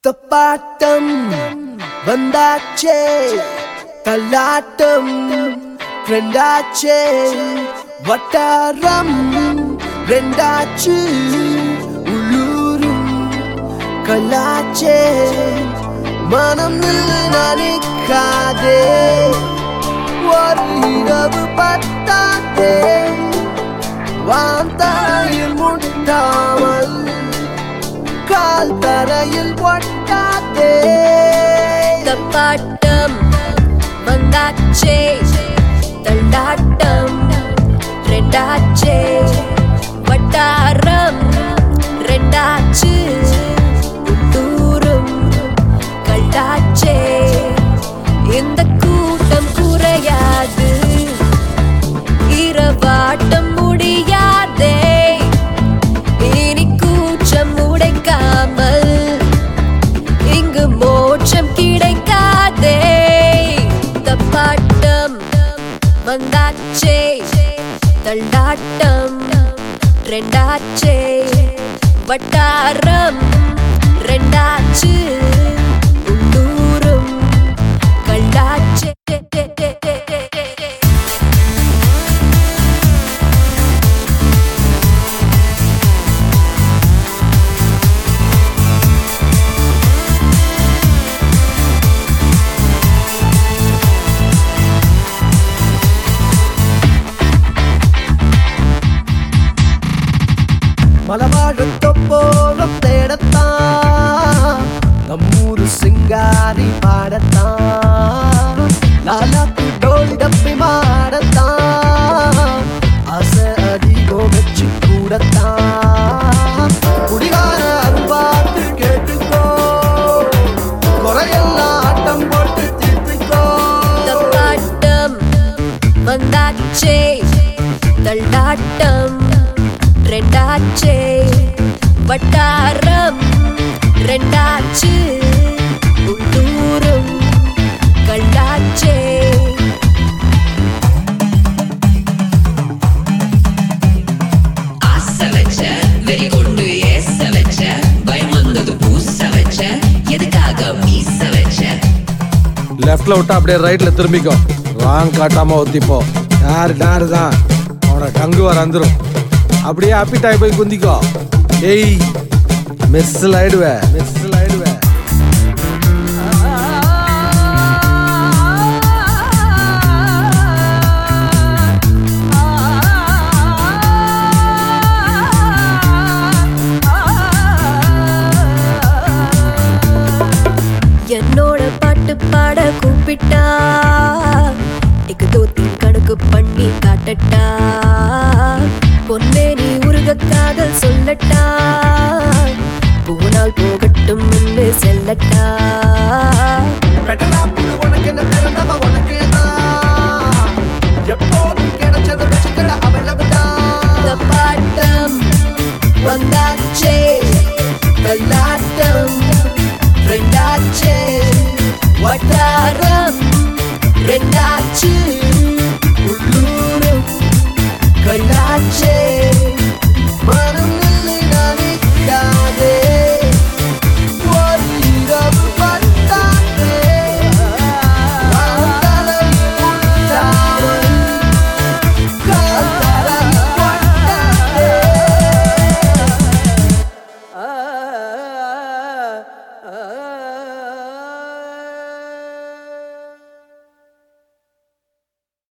தப்பாட்டம் வந்தாச்சே தள்ளாட்டம் ரெண்டாச்சே வட்டாரம் ரெண்டாச்சு உள்ளூரும் கல்லாச்சே மனம் நினைக்காதே ஒரு இரவு பத்தாதே வாந்தாயில் முட்டாமல் கால் தரையில் ஒட்டாதே தப்பாட்டம் வந்தாச்சே தள்ளாட்டம் ரெண்டாச்சே வட்டாரம் ரெண்டாச்சு உள்ளூரும் கல்லாச்சே இந்த கூட்டம் குறையாது இரவாட்டம் முடியாதே இனி கூச்சம் உடைக்காமல் இங்கு மோட்சம் கிடைக்காதே தப்பாட்டம் வந்தாச்சே தள்ளாட்டம் ரெண்டாச்சே வட்டாரம் ரெண்டாச்சு உள்ளூரும் கல்லாச்சே மலவாழத்தொப்போரம் தேடத்தான் நம்மூரு சிங்காரி பாடத்தான் லாலாக்கு டோல் டப்பி மாடத்தான் ஆசை அதிகம் வச்சு கூடத்தான் குடிகார அரும்பாத்து கேட்டுக்கோ குறையெல்லாம் ஆட்டம் போட்டு தீர்த்துக்கோ தப்பாட்டம் வந்தாச்சே தள்ளாட்டம் ரெண்டாச்சே வட்டாரம் ரெண்டாச்சு உள்ளூரும் கல்லாச்சே ஆச வச்ச வெறி கொண்டு ஏச வச்ச பயம் வந்தது பூச வச்ச எதுக்காக மீச வச்ச லெஃப்ட்ல விட்டா அப்படியே ரைட்ல திரும்பிக்கோ ராங் காட்டாம ஒத்திப்போ யாரு நாரு தான் அவனை கங்கு வர வந்துரும் அப்படியே அப்பிட்டாய் போய் குந்திக்கோ ஏய் மிஸ்ஸில் ஆயிடுவே மிஸ்ஸில் ஆயிடுவே என்னோட பாட்டு பாட கூப்பிட்டா இக்கு தோத்தி கணக்கு பண்ணி காட்டட்டா பொன்னே நீ உருக காதல் சொல்லட்டா போனால் போகட்டும் என்று செல்லட்டா